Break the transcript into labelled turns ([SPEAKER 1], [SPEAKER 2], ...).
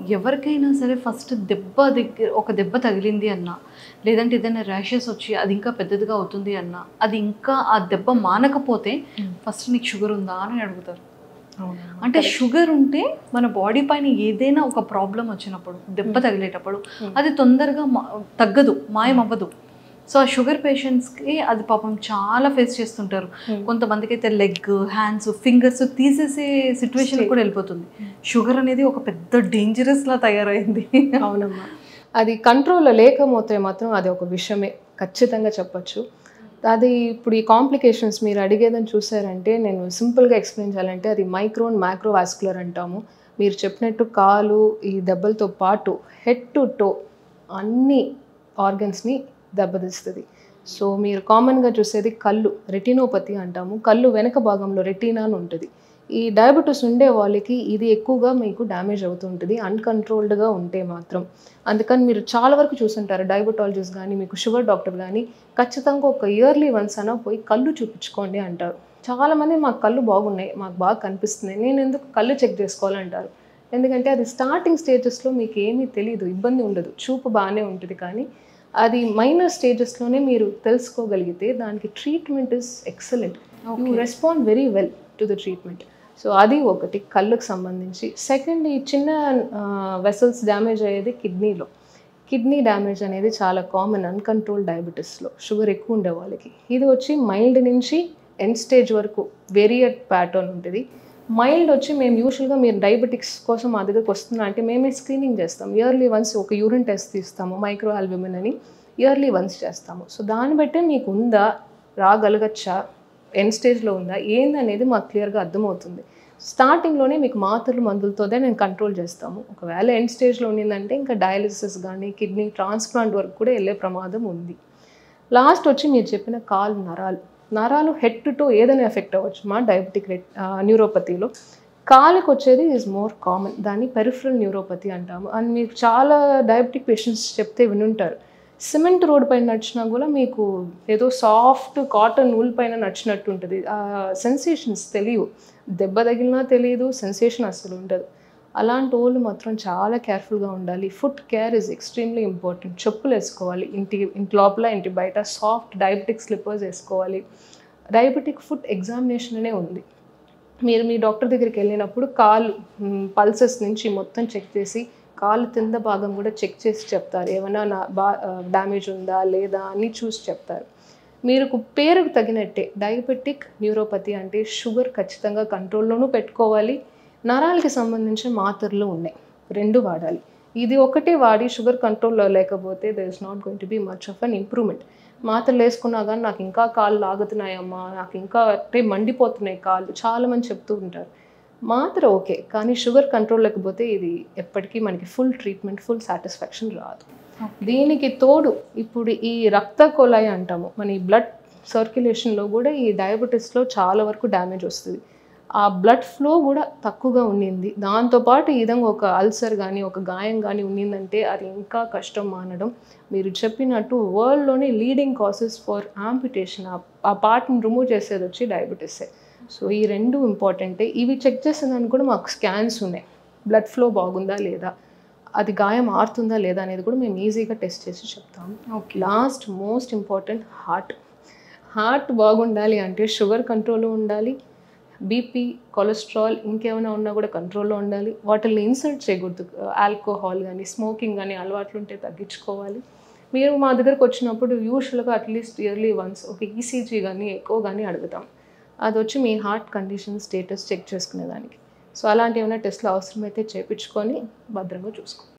[SPEAKER 1] ఎవరికైనా సరే ఫస్ట్ దెబ్బ దగ్గర ఒక దెబ్బ తగిలింది అన్న లేదంటే ఏదైనా ర్యాషెస్ వచ్చి అది ఇంకా పెద్దదిగా అవుతుంది అన్న అది ఇంకా ఆ దెబ్బ మానకపోతే ఫస్ట్ నీకు షుగర్ ఉందా అని అడుగుతారు అంటే షుగర్ ఉంటే మన బాడీ పైన ఏదైనా ఒక ప్రాబ్లం వచ్చినప్పుడు దెబ్బ తగిలేటప్పుడు అది తొందరగా మా- తగ్గదు మాయం అవ్వదు సో ఆ షుగర్ పేషెంట్స్కి అది పాపం చాలా ఫేస్ చేస్తుంటారు కొంతమందికి అయితే లెగ్ హ్యాండ్స్ ఫింగర్స్ తీసేసే సిచ్యువేషన్ కూడా వెళ్ళిపోతుంది షుగర్ అనేది ఒక పెద్ద డేంజరస్ లా తయారైంది
[SPEAKER 2] అవునమ్మా అది కంట్రోల్లో లేకపోతే మాత్రం అది ఒక విషయమే ఖచ్చితంగా చెప్పొచ్చు అది ఇప్పుడు ఈ కాంప్లికేషన్స్ మీరు అడిగేదని చూసారంటే నేను సింపుల్గా ఎక్స్ప్లెయిన్ చేయాలంటే అది మైక్రోన్ మైక్రో వాస్కులర్ అంటాము మీరు చెప్పినట్టు కాలు ఈ దెబ్బలతో పాటు హెడ్ టు టో అన్ని ఆర్గన్స్ని దెబ్బతీస్తుంది సో మీరు కామన్గా చూసేది కళ్ళు రెటినోపతి అంటాము కళ్ళు వెనక భాగంలో రెటీనా అని ఉంటుంది ఈ డయాబెటీస్ ఉండే వాళ్ళకి ఇది ఎక్కువగా మీకు డ్యామేజ్ అవుతుంటుంది అన్కంట్రోల్డ్గా ఉంటే మాత్రం అందుకని మీరు చాలా వరకు చూసుంటారు డయాబెటాలజిస్ట్ కానీ మీకు షుగర్ డాక్టర్ కానీ ఖచ్చితంగా ఒక ఇయర్లీ వన్స్ అన్నా పోయి కళ్ళు చూపించుకోండి అంటారు చాలామంది మాకు కళ్ళు బాగున్నాయి మాకు బాగా కనిపిస్తున్నాయి నేను ఎందుకు కళ్ళు చెక్ చేసుకోవాలంటారు ఎందుకంటే అది స్టార్టింగ్ స్టేజెస్లో మీకు ఏమీ తెలియదు ఇబ్బంది ఉండదు చూపు బాగానే ఉంటుంది కానీ అది మైనర్ స్టేజెస్లోనే మీరు తెలుసుకోగలిగితే దానికి treatment is excellent you respond very well to the treatment so అది ఒకటి కళ్ళకు సంబంధించి సెకండ్ ఈ చిన్న వెసల్స్ డ్యామేజ్ అయ్యేది కిడ్నీలో కిడ్నీ డ్యామేజ్ అనేది చాలా కామన్ అన్కంట్రోల్ డయాబెటీస్లో షుగర్ ఎక్కువ ఉండే వాళ్ళకి ఇది వచ్చి మైల్డ్ నుంచి ఎండ్ స్టేజ్ వరకు వేరియట్ ప్యాటర్న్ ఉంటుంది మైల్డ్ వచ్చి మేము యూజువల్గా మీరు డయాబెటిక్స్ కోసం మా దగ్గరకు వస్తున్నా అంటే మేమే స్క్రీనింగ్ చేస్తాం ఇయర్లీ వన్స్ ఒక యూరిన్ టెస్ట్ తీస్తాము మైక్రో ఆల్బ్యూమిన్ అని ఇయర్లీ వన్స్ చేస్తాము సో దాన్ని బట్టే మీకు ఉందా రాగలగచ్చా ఎండ్ స్టేజ్లో ఉందా ఏందనేది మాకు క్లియర్గా అర్థమవుతుంది స్టార్టింగ్లోనే మీకు మాత్రలు మందులతోనే నేను కంట్రోల్ చేస్తాము ఒకవేళ ఎండ్ స్టేజ్లో ఉన్నదంటే ఇంకా డయాలిసిస్ కానీ కిడ్నీ ట్రాన్స్ప్లాంట్ వరకు కూడా వెళ్ళే ప్రమాదం ఉంది లాస్ట్ వచ్చి మీరు చెప్పిన కాలు నరాలు నరాలు హెడ్ టు టో ఏదైనా ఎఫెక్ట్ అవ్వచ్చు మా డయాబెటిక్ రెట్ న్యూరోపతిలో కాలుకి వచ్చేది ఈజ్ మోర్ కామన్ దాన్ని పెరిఫరల్ న్యూరోపతి అంటాము అండ్ మీకు చాలా డయాబెటిక్ పేషెంట్స్ చెప్తే వినుంటారు సిమెంట్ రోడ్ పైన నడిచినా కూడా మీకు ఏదో సాఫ్ట్ కాటన్ నూల్ పైన నడిచినట్టు ఉంటుంది ఆ సెన్సేషన్స్ తెలియవు దెబ్బ తగిలినా తెలియదు సెన్సేషన్ అసలు ఉండదు అలాంటి వాళ్ళు మాత్రం చాలా కేర్ఫుల్గా ఉండాలి foot care is extremely important చెప్పులు వేసుకోవాలి ఇంటి ఇంటి లోపల ఇంటి బయట సాఫ్ట్ డయాబెటిక్ స్లిప్పర్స్ వేసుకోవాలి డయాబెటిక్ ఫుడ్ ఎగ్జామినేషన్ అనే ఉంది మీరు మీ డాక్టర్ దగ్గరికి వెళ్ళినప్పుడు కాలు పల్సెస్ నుంచి మొత్తం చెక్ చేసి కాలు కింద భాగం కూడా చెక్ చేసి చెప్తారు ఏమైనా నా బా డ్యామేజ్ ఉందా లేదా అని చూసి చెప్తారు మీరు పేరుకు తగినట్టే డయాబెటిక్ న్యూరోపతి అంటే షుగర్ ఖచ్చితంగా కంట్రోల్లోనూ పెట్టుకోవాలి నరాలకి సంబంధించిన మాత్రలు ఉన్నాయి రెండు వాడాలి ఇది ఒకటే వాడి షుగర్ కంట్రోల్లో లేకపోతే there is not going to be much of an improvement మాత్రలు వేసుకున్నా కానీ నాకు ఇంకా కాళ్ళు లాగుతున్నాయమ్మా నాకు ఇంకా అంటే మండిపోతున్నాయి కాళ్ళు చాలామంది చెప్తూ ఉంటారు మాత్ర ఓకే కానీ షుగర్ కంట్రోల్ లేకపోతే ఇది ఎప్పటికీ మనకి ఫుల్ ట్రీట్మెంట్ ఫుల్ సాటిస్ఫాక్షన్ రాదు దీనికి తోడు ఇప్పుడు ఈ రక్త కొలాయి అంటాము మన ఈ బ్లడ్ సర్క్యులేషన్లో కూడా ఈ డయాబెటీస్లో చాలా వరకు డ్యామేజ్ వస్తుంది ఆ బ్లడ్ ఫ్లో కూడా తక్కువగా ఉండింది దాంతోపాటు ఈ విధంగా ఒక అల్సర్ కానీ ఒక గాయం కానీ ఉండిందంటే అది ఇంకా కష్టం మానడం మీరు చెప్పినట్టు వరల్డ్లోనే లీడింగ్ కాసెస్ ఫర్ ఆంపిటేషన్ ఆ పార్ట్ని రిమూవ్ చేసేది వచ్చి డయాబెటీసే సో ఈ రెండు ఇంపార్టెంటే ఇవి చెక్ చేసేదానికి కూడా మాకు స్కాన్స్ ఉన్నాయి బ్లడ్ ఫ్లో బాగుందా లేదా అది గాయం ఆరుతుందా లేదా అనేది కూడా మేము ఈజీగా టెస్ట్ చేసి చెప్తాము
[SPEAKER 1] okay
[SPEAKER 2] last most important heart heart బాగుండాలి అంటే షుగర్ కంట్రోల్లో ఉండాలి బీపీ కొలెస్ట్రాల్ ఇంకేమైనా ఉన్నా కూడా కంట్రోల్లో ఉండాలి వాటిని ఇన్సర్ట్ చేయకూడదు ఆల్కహాల్ కానీ స్మోకింగ్ కానీ అలవాట్లు ఉంటే తగ్గించుకోవాలి మీరు మా దగ్గరకు వచ్చినప్పుడు యూజువల్గా అట్లీస్ట్ ఇయర్లీ వన్స్ ఒక ఈసీజీ కానీ ఎక్కువ కానీ అడుగుతాం అది వచ్చి మీ హార్ట్ కండిషన్ స్టేటస్ చెక్ చేసుకునేదానికి సో అలాంటి ఏమైనా టెస్ట్లు అవసరమైతే చేయించుకొని భద్రంగా చూసుకో